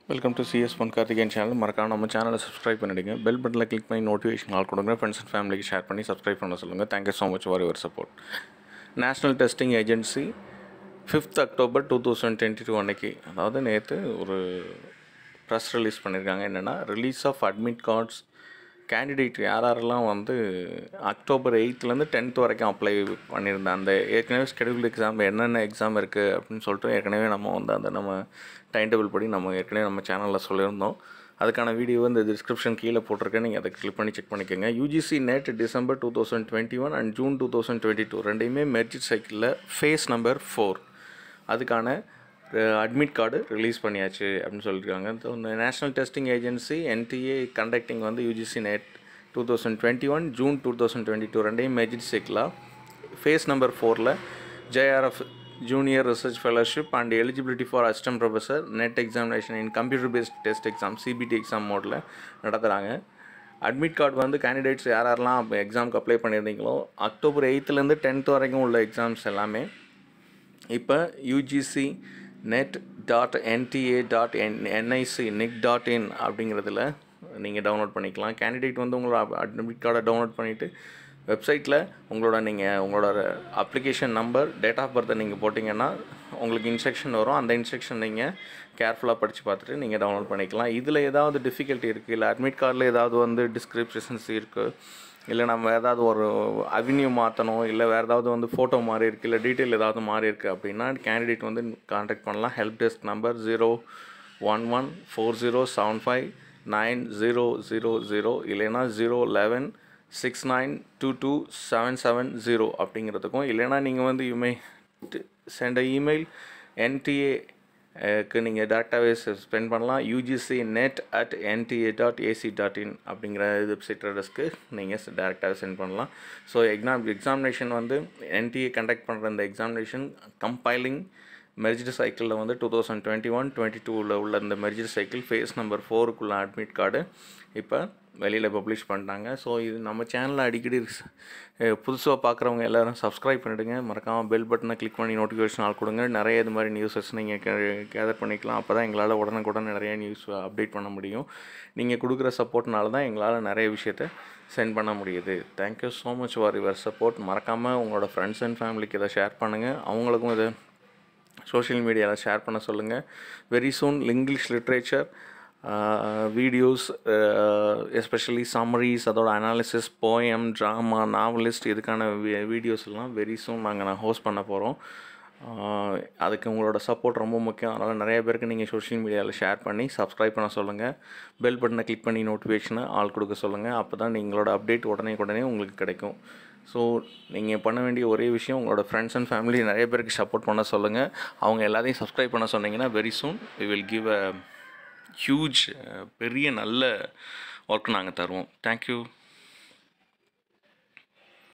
welcome to CS பொன் Karthikeyan channel மறக்காம நம்ம சேனலை சப்ஸ்கிரைப் பண்ணிடுங்க பெல் பட்டனில் கிளிக் பண்ணி நோட்டிஃபிகேஷன் ஆல் கொடுங்க ஃப்ரெண்ட்ஸ் அண்ட் ஃபேமிலிக்கு ஷேர் பண்ணி சப்ஸ்கிரைப் பண்ண சொல்லுங்கள் thank you so much for your support national testing agency fifth October two thousand twenty two அன்னைக்கு அதாவது நேற்று ஒரு ப்ரெஸ் ரிலீஸ் பண்ணியிருக்காங்க என்னென்னா release of admit cards candidate யார் யாரெல்லாம் வந்து அக்டோபர் எயித்துலேருந்து டென்த் வரைக்கும் அப்ளை பண்ணியிருந்தேன் அந்த ஏற்கனவே ஸ்கெடியூல் எக்ஸாம் என்னென்ன எக்ஸாம் இருக்குது அப்படின்னு சொல்லிட்டு ஏற்கனவே நம்ம வந்து அந்த நம்ம டைம் டேபிள் படி நம்ம ஏற்கனவே நம்ம சேனலில் சொல்லியிருந்தோம் அதுக்கான வீடியோ வந்து டிஸ்கிரிப்ஷன் கீழே போட்டிருக்கேன் நீங்கள் அதை கிளிக் பண்ணி செக் பண்ணிக்கோங்க UGC NET December two thousand twenty one and June two thousand twenty two ரெண்டையுமே மெர்ஜிட் சைக்கிளில் ஃபேஸ் நம்பர் ஃபோர் அதுக்கான அட்மிட் கார்டு ரிலீஸ் பண்ணியாச்சு அப்படின்னு சொல்லியிருக்காங்க ஸோ இந்த national testing agency NTA conducting வந்து UGC NET two thousand twenty one June two thousand twenty two ரெண்டையும் merged சைக்கிளாக ஃபேஸ் நம்பர் ஃபோரில் JRF junior research fellowship and eligibility for assistant professor NET examination in computer based test exam CBT exam மோடில் நடத்துகிறாங்க admit card வந்து candidates யார் யாரெல்லாம் எக்ஸாமுக்கு apply பண்ணியிருந்தீங்களோ அக்டோபர் எயித்துலேருந்து டென்த் வரைக்கும் உள்ள எக்ஸாம்ஸ் எல்லாமே இப்போ UGC NET dot NTA dot N NIC nic dot in அப்படிங்கிறதுல நீங்கள் டவுன்லோட் பண்ணிக்கலாம் கேண்டிடேட் வந்து உங்களோட அட்மிட் கார்டை டவுன்லோட் பண்ணிவிட்டு வெப்சைட்டில் உங்களோட நீங்கள் உங்களோட அப்ளிகேஷன் நம்பர் டேட் ஆஃப் பர்த்தை நீங்கள் போட்டிங்கன்னா உங்களுக்கு இன்ஸ்ட்ரக்ஷன் வரும் அந்த இன்ஸ்ட்ரக்ஷன் நீங்கள் கேர்ஃபுல்லாக படித்து பார்த்துட்டு நீங்கள் டவுன்லோட் பண்ணிக்கலாம் இதில் ஏதாவது டிஃபிகல்ட்டி இருக்குது இல்லை அட்மிட் கார்டில் ஏதாவது வந்து டிஸ்கிரிப்ஷன்ஸ் இருக்குது இல்லை நம்ம ஏதாவது ஒரு அவென்யூ மாற்றணும் இல்லை வேறு ஏதாவது வந்து ஃபோட்டோ மாறி இருக்குது இல்லை டீட்டெயில் ஏதாவது மாறி இருக்குது அப்படின்னா கேண்டிடேட் வந்து கான்டாக்ட் பண்ணலாம் help desk number zero one one four zero seven five nine zero zero zero இல்லைன்னா zero eleven six nine two two seven seven zero அப்படிங்கிறதுக்கும் இல்லைன்னா நீங்கள் வந்து யூமே சென்ட் இமெயில் என்டிஏ க்கு நீங்கள் டேரெக்டாகவே ஸ்பெண்ட் பண்ணலாம் UGC NET at NTA dot AC dot in அப்படிங்கிற வெப்சைட் அட்ரஸ்க்கு நீங்கள் டேரெக்டாக சென்ட் பண்ணலாம் ஸோ எக்ஸாம் எக்ஸாமினேஷன் வந்து என்டிஏ கண்டக்ட் பண்ணுற இந்த எக்ஸாமினேஷன் கம்பைலிங் மெர்ஜிட் சைக்கிளில் வந்து two thousand twenty one twenty டூவில் உள்ள இந்த மெர்ஜிட் சைக்கிள் ஃபேஸ் நம்பர் ஃபோருக்குள்ள அட்மிட் கார்டு இப்போ வெளியில் பப்ளிஷ் பண்ணிட்டாங்க ஸோ இது நம்ம சேனலில் அடிக்கடி புதுசாக பார்க்குறவங்க எல்லோரும் சப்ஸ்கிரைப் பண்ணிவிடுங்க மறக்காமல் பெல் பட்டனை கிளிக் பண்ணி நோட்டிஃபிகேஷன் ஆள் கொடுங்க நிறைய இது மாதிரி நியூஸஸ் நீங்கள் கேதர் பண்ணிக்கலாம் அப்போ தான் எங்களால் உடனுக்குடன் நிறைய நியூஸ் அப்டேட் பண்ண முடியும் நீங்கள் கொடுக்குற சப்போர்ட்னால தான் எங்களால் நிறைய விஷயத்த சென்ட் பண்ண முடியுது thank you so much for your support மறக்காமல் உங்களோட ஃப்ரெண்ட்ஸ் அண்ட் ஃபேமிலிக்கு இதை ஷேர் பண்ணுங்கள் அவங்களுக்கும் இதை சோஷியல் மீடியாவில் ஷேர் பண்ண சொல்லுங்கள் very soon English literature videos especially summaries அதோட அனாலிசிஸ் போயம் ட்ராமா நாவலிஸ்ட் இதுக்கான வீடியோஸ் எல்லாம் வெரி சூன் நாங்கள் நான் ஹோஸ்ட் பண்ண போகிறோம் அதுக்கு உங்களோட சப்போர்ட் ரொம்ப முக்கியம் அதனால் நிறைய பேருக்கு நீங்கள் சோஷியல் மீடியாவில் ஷேர் பண்ணி சப்ஸ்கிரைப் பண்ண சொல்லுங்கள் பெல் பட்டனை கிளிக் பண்ணி நோட்டிஃபிகேஷனை ஆள் கொடுக்க சொல்லுங்கள் அப்போ தான் நீங்களோட அப்டேட் உடனே உடனே உங்களுக்கு கிடைக்கும் ஸோ நீங்கள் பண்ண வேண்டிய ஒரே விஷயம் உங்களோட ஃப்ரெண்ட்ஸ் அண்ட் ஃபேமிலி நிறைய பேருக்கு சப்போர்ட் பண்ண சொல்லுங்கள் அவங்க எல்லாத்தையும் சப்ஸ்கிரைப் பண்ண சொன்னீங்கன்னா very soon we will give a huge பெரிய நல்ல ஒர்க் நாங்கள் தருவோம் தேங்க்யூ